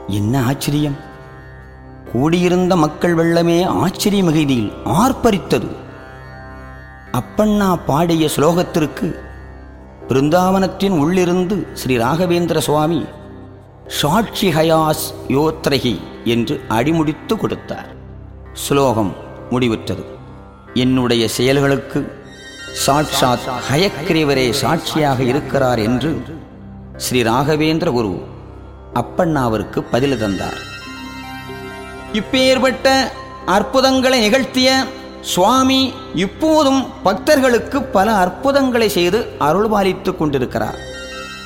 என்ன ஆச்சரியம் கூடியிருந்த மக்கள் வெள்ளமே ஆச்சரிய மிகுதியில் ஆர்ப்பரித்தது அப்பண்ணா பாடிய ஸ்லோகத்திற்கு பிருந்தாவனத்தின் உள்ளிருந்து ஸ்ரீ ராகவேந்திர சுவாமி சாட்சி ஹயாஸ் யோத்ரகி என்று அடிமுடித்து கொடுத்தார் ஸ்லோகம் முடிவுற்றது என்னுடைய செயல்களுக்கு சாட்சாத் ஹயக்கிரீவரே சாட்சியாக இருக்கிறார் என்று ஸ்ரீ ராகவேந்திர குரு அப்பண்ணாவிற்கு பதில் தந்தார் இப்பேற்பட்ட அற்புதங்களை நிகழ்த்திய சுவாமி இப்போதும் பக்தர்களுக்கு பல அற்புதங்களை செய்து அருள்பாலித்துக் கொண்டிருக்கிறார்